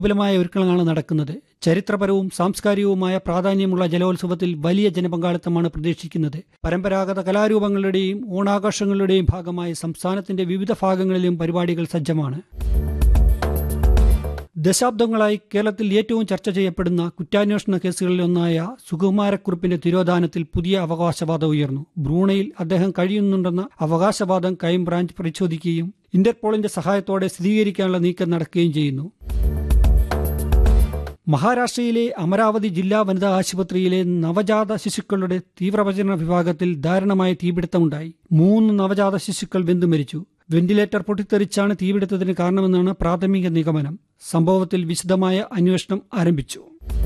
വിപുലമായ ഒരുക്കങ്ങളാണ് നടക്കുന്നത് ചരിത്രപരവും സാംസ്കാരികവുമായ പ്രാധാന്യമുള്ള ജലോത്സവത്തിൽ വലിയ ജനപങ്കാളിത്തമാണ് പ്രതീക്ഷിക്കുന്നത് പരമ്പരാഗത കലാരൂപങ്ങളുടെയും ഓണാഘോഷങ്ങളുടെയും ഭാഗമായി സംസ്ഥാനത്തിന്റെ വിവിധ ഭാഗങ്ങളിലും പരിപാടികൾ സജ്ജമാണ് ദശാബ്ദങ്ങളായി കേരളത്തിൽ ഏറ്റവും ചർച്ച ചെയ്യപ്പെടുന്ന കുറ്റാന്വേഷണ കേസുകളിലൊന്നായ സുകുമാരക്കുറിപ്പിന്റെ തിരോധാനത്തിൽ പുതിയ അവകാശവാദം ഉയർന്നു ബ്രൂണയിൽ അദ്ദേഹം കഴിയുന്നുണ്ടെന്ന അവകാശവാദം ക്രൈംബ്രാഞ്ച് പരിശോധിക്കുകയും ഇന്റർപോളിന്റെ സഹായത്തോടെ സ്ഥിരീകരിക്കാനുള്ള നീക്കം നടക്കുകയും ചെയ്യുന്നു മഹാരാഷ്ട്രയിലെ അമരാവതി ജില്ലാ വനിതാ ആശുപത്രിയിലെ നവജാത ശിശുക്കളുടെ തീവ്രപചരണ വിഭാഗത്തിൽ ദാരുണമായ തീപിടുത്തമുണ്ടായി മൂന്ന് നവജാത ശിശുക്കൾ വെന്തു മരിച്ചു വെന്റിലേറ്റർ പൊട്ടിത്തെറിച്ചാണ് തീപിടുത്തത്തിന് കാരണമെന്നാണ് പ്രാഥമിക നിഗമനം സംഭവത്തിൽ വിശദമായ അന്വേഷണം ആരംഭിച്ചു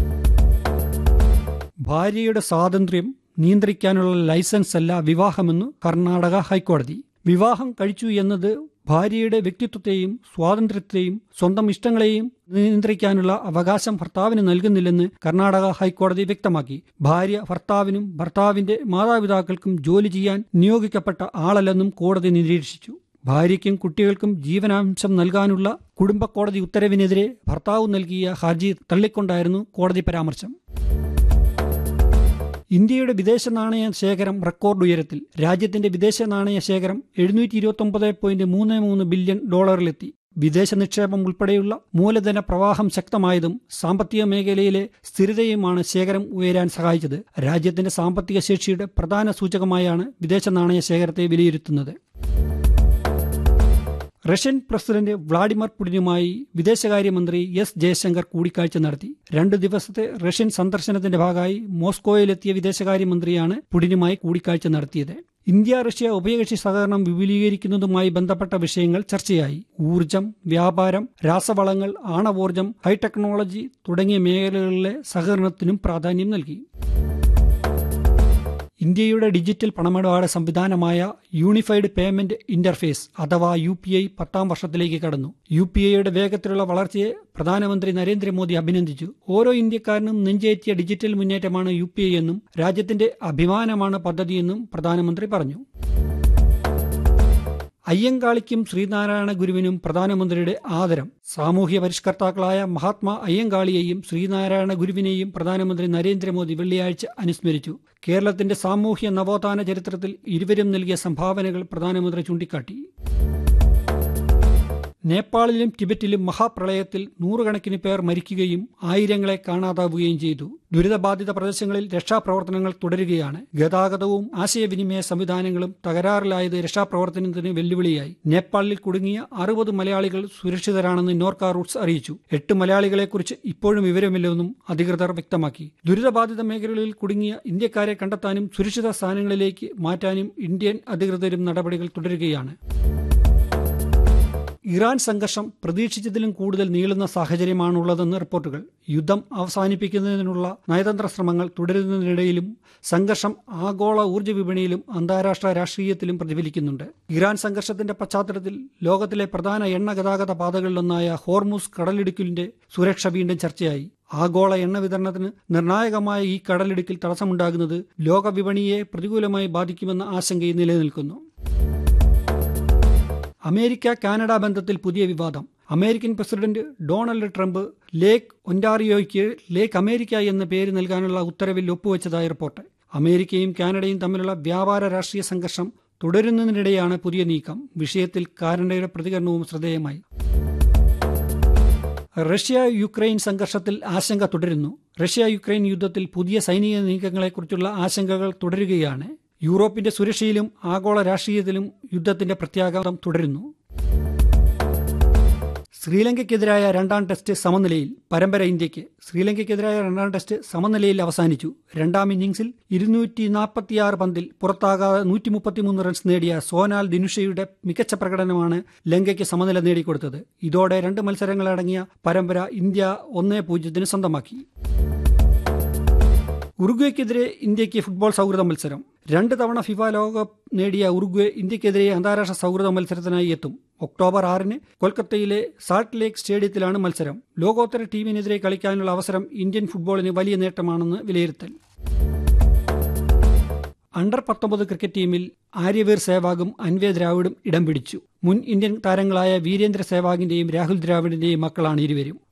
ഭാര്യയുടെ സ്വാതന്ത്ര്യം നിയന്ത്രിക്കാനുള്ള ലൈസൻസ് അല്ല വിവാഹമെന്ന് കർണാടക ഹൈക്കോടതി വിവാഹം കഴിച്ചു എന്നത് ഭാര്യയുടെ വ്യക്തിത്വത്തെയും സ്വാതന്ത്ര്യത്തെയും സ്വന്തം ഇഷ്ടങ്ങളെയും നിയന്ത്രിക്കാനുള്ള അവകാശം ഭർത്താവിന് നൽകുന്നില്ലെന്ന് കർണാടക ഹൈക്കോടതി വ്യക്തമാക്കി ഭാര്യ ഭർത്താവിനും ഭർത്താവിന്റെ മാതാപിതാക്കൾക്കും ജോലി ചെയ്യാൻ നിയോഗിക്കപ്പെട്ട ആളല്ലെന്നും കോടതി നിരീക്ഷിച്ചു ഭാര്യയ്ക്കും കുട്ടികൾക്കും ജീവനാംശം നൽകാനുള്ള കുടുംബ കോടതി ഉത്തരവിനെതിരെ ഭർത്താവ് നൽകിയ ഹർജി തള്ളിക്കൊണ്ടായിരുന്നു കോടതി പരാമർശം ഇന്ത്യയുടെ വിദേശ നാണയ ശേഖരം റെക്കോർഡ് ഉയരത്തിൽ രാജ്യത്തിന്റെ വിദേശ നാണയ ശേഖരം എഴുന്നൂറ്റി ഇരുപത്തി ഒമ്പത് പോയിന്റ് മൂന്ന് മൂന്ന് ബില്യൺ ഡോളറിലെത്തി വിദേശ നിക്ഷേപം ഉൾപ്പെടെയുള്ള മൂലധന പ്രവാഹം ശക്തമായതും സാമ്പത്തിക മേഖലയിലെ സ്ഥിരതയുമാണ് ശേഖരം ഉയരാൻ സഹായിച്ചത് രാജ്യത്തിന്റെ സാമ്പത്തിക ശേഷിയുടെ പ്രധാന സൂചകമായാണ് വിദേശ നാണയ ശേഖരത്തെ വിലയിരുത്തുന്നത് റഷ്യൻ പ്രസിഡന്റ് വ്ളാഡിമിർ പുടിനുമായി വിദേശകാര്യമന്ത്രി എസ് ജയശങ്കർ കൂടിക്കാഴ്ച നടത്തി രണ്ടു ദിവസത്തെ റഷ്യൻ സന്ദർശനത്തിന്റെ ഭാഗമായി മോസ്കോയിലെത്തിയ വിദേശകാര്യമന്ത്രിയാണ് പുടിനുമായി കൂടിക്കാഴ്ച നടത്തിയത് ഇന്ത്യ റഷ്യ ഉഭയകക്ഷി സഹകരണം വിപുലീകരിക്കുന്നതുമായി ബന്ധപ്പെട്ട വിഷയങ്ങൾ ചർച്ചയായി ഊർജം വ്യാപാരം രാസവളങ്ങൾ ആണവോർജം ഹൈടെക്നോളജി തുടങ്ങിയ മേഖലകളിലെ സഹകരണത്തിനും പ്രാധാന്യം നൽകി ഇന്ത്യയുടെ ഡിജിറ്റൽ പണമിടപാട് സംവിധാനമായ യൂണിഫൈഡ് പേയ്മെന്റ് ഇന്റർഫേസ് അഥവാ യു പി ഐ പത്താം വർഷത്തിലേക്ക് കടന്നു യു പി ഐയുടെ വേഗത്തിലുള്ള വളർച്ചയെ പ്രധാനമന്ത്രി നരേന്ദ്രമോദി അഭിനന്ദിച്ചു ഓരോ ഇന്ത്യക്കാരനും നെഞ്ചേറ്റിയ ഡിജിറ്റൽ മുന്നേറ്റമാണ് യു പി ഐ എന്നും രാജ്യത്തിന്റെ അഭിമാനമാണ് പദ്ധതിയെന്നും പ്രധാനമന്ത്രി പറഞ്ഞു അയ്യങ്കാളിക്കും ശ്രീനാരായണ ഗുരുവിനും പ്രധാനമന്ത്രിയുടെ ആദരം സാമൂഹ്യ പരിഷ്കർത്താക്കളായ മഹാത്മാ അയ്യങ്കാളിയെയും ശ്രീനാരായണ ഗുരുവിനെയും പ്രധാനമന്ത്രി നരേന്ദ്രമോദി വെള്ളിയാഴ്ച അനുസ്മരിച്ചു കേരളത്തിന്റെ സാമൂഹ്യ നവോത്ഥാന ചരിത്രത്തിൽ ഇരുവരും നൽകിയ സംഭാവനകൾ പ്രധാനമന്ത്രി ചൂണ്ടിക്കാട്ടി നേപ്പാളിലും ടിബറ്റിലും മഹാപ്രളയത്തിൽ നൂറുകണക്കിന് പേർ മരിക്കുകയും ആയിരങ്ങളെ കാണാതാവുകയും ചെയ്തു ദുരിതബാധിത പ്രദേശങ്ങളിൽ രക്ഷാപ്രവർത്തനങ്ങൾ തുടരുകയാണ് ഗതാഗതവും ആശയവിനിമയ സംവിധാനങ്ങളും തകരാറിലായത് രക്ഷാപ്രവർത്തനത്തിന് വെല്ലുവിളിയായി നേപ്പാളിൽ കുടുങ്ങിയ അറുപത് മലയാളികൾ സുരക്ഷിതരാണെന്ന് നോർക്ക റൂട്ട്സ് അറിയിച്ചു എട്ട് മലയാളികളെക്കുറിച്ച് ഇപ്പോഴും വിവരമില്ലെന്നും അധികൃതർ വ്യക്തമാക്കി ദുരിതബാധിത മേഖലകളിൽ കുടുങ്ങിയ ഇന്ത്യക്കാരെ കണ്ടെത്താനും സുരക്ഷിത സ്ഥാനങ്ങളിലേക്ക് മാറ്റാനും ഇന്ത്യൻ അധികൃതരും നടപടികൾ തുടരുകയാണ് ഇറാൻ സംഘർഷം പ്രതീക്ഷിച്ചതിലും കൂടുതൽ നീളുന്ന സാഹചര്യമാണുള്ളതെന്ന് റിപ്പോർട്ടുകൾ യുദ്ധം അവസാനിപ്പിക്കുന്നതിനുള്ള നയതന്ത്ര ശ്രമങ്ങൾ തുടരുന്നതിനിടയിലും സംഘർഷം ആഗോള ഊർജ്ജ വിപണിയിലും അന്താരാഷ്ട്ര രാഷ്ട്രീയത്തിലും പ്രതിഫലിക്കുന്നുണ്ട് ഇറാൻ സംഘർഷത്തിന്റെ പശ്ചാത്തലത്തിൽ ലോകത്തിലെ പ്രധാന എണ്ണ ഗതാഗത പാതകളിലൊന്നായ ഹോർമൂസ് കടലിടുക്കിലിന്റെ സുരക്ഷ വീണ്ടും ചർച്ചയായി ആഗോള എണ്ണ വിതരണത്തിന് നിർണായകമായ ഈ കടലിടുക്കിൽ തടസ്സമുണ്ടാകുന്നത് ലോക വിപണിയെ പ്രതികൂലമായി ബാധിക്കുമെന്ന ആശങ്കയും നിലനിൽക്കുന്നു അമേരിക്ക കാനഡ ബന്ധത്തിൽ പുതിയ വിവാദം American president Donald Trump lake ഒൻറ്റാറിയോയ്ക്ക് ലേക്ക് അമേരിക്ക എന്ന പേര് നൽകാനുള്ള ഉത്തരവിൽ ഒപ്പുവെച്ചതായി റിപ്പോർട്ട് അമേരിക്കയും കാനഡയും തമ്മിലുള്ള വ്യാപാര രാഷ്ട്രീയ സംഘർഷം തുടരുന്നതിനിടെയാണ് പുതിയ നീക്കം വിഷയത്തിൽ കാനഡയുടെ പ്രതികരണവും ശ്രദ്ധേയമായി റഷ്യ യുക്രൈൻ സംഘർഷത്തിൽ ആശങ്ക തുടരുന്നു റഷ്യ യുക്രൈൻ യുദ്ധത്തിൽ പുതിയ സൈനിക നീക്കങ്ങളെക്കുറിച്ചുള്ള ആശങ്കകൾ തുടരുകയാണ് യൂറോപ്പിന്റെ സുരക്ഷയിലും ആഗോള രാഷ്ട്രീയത്തിലും യുദ്ധത്തിന്റെ പ്രത്യാഘാതം തുടരുന്നു ശ്രീലങ്കയ്ക്കെതിരായ രണ്ടാം ടെസ്റ്റ് സമനിലയിൽ പരമ്പര ഇന്ത്യക്ക് ശ്രീലങ്കയ്ക്കെതിരായ രണ്ടാം ടെസ്റ്റ് സമനിലയിൽ അവസാനിച്ചു രണ്ടാം ഇന്നിംഗ്സിൽ ഇരുന്നൂറ്റി നാൽപ്പത്തിയാറ് പന്തിൽ പുറത്താകാതെ നൂറ്റി മുപ്പത്തിമൂന്ന് റൺസ് നേടിയ സോനാൽ ദിനുഷയുടെ മികച്ച പ്രകടനമാണ് ലങ്കയ്ക്ക് സമനില നേടിക്കൊടുത്തത് ഇതോടെ രണ്ട് മത്സരങ്ങളടങ്ങിയ പരമ്പര ഇന്ത്യ ഒന്നേ പൂജ്യത്തിന് സ്വന്തമാക്കി ഉറുഗ്വേക്കെതിരെ ഇന്ത്യക്ക് ഫുട്ബോൾ സൗഹൃദ മത്സരം രണ്ട് തവണ ഫിഫ ലോകകപ്പ് നേടിയ ഉറുഗ്വേ ഇന്ത്യക്കെതിരെ അന്താരാഷ്ട്ര സൗഹൃദ മത്സരത്തിനായി എത്തും ഒക്ടോബർ ആറിന് കൊൽക്കത്തയിലെ സാൾട്ട് ലേക്ക് സ്റ്റേഡിയത്തിലാണ് മത്സരം ലോകോത്തര ടീമിനെതിരെ കളിക്കാനുള്ള അവസരം ഇന്ത്യൻ ഫുട്ബോളിന് വലിയ നേട്ടമാണെന്ന് വിലയിരുത്തൽ അണ്ടർ പത്തൊമ്പത് ക്രിക്കറ്റ് ടീമിൽ ആര്യവീർ സേവാഗും അൻവേ ദ്രാവിഡും ഇടം പിടിച്ചു മുൻ ഇന്ത്യൻ താരങ്ങളായ വീരേന്ദ്ര സേവാഗിന്റെയും രാഹുൽ ദ്രാവിഡിന്റെയും മക്കളാണ് ഇരുവരും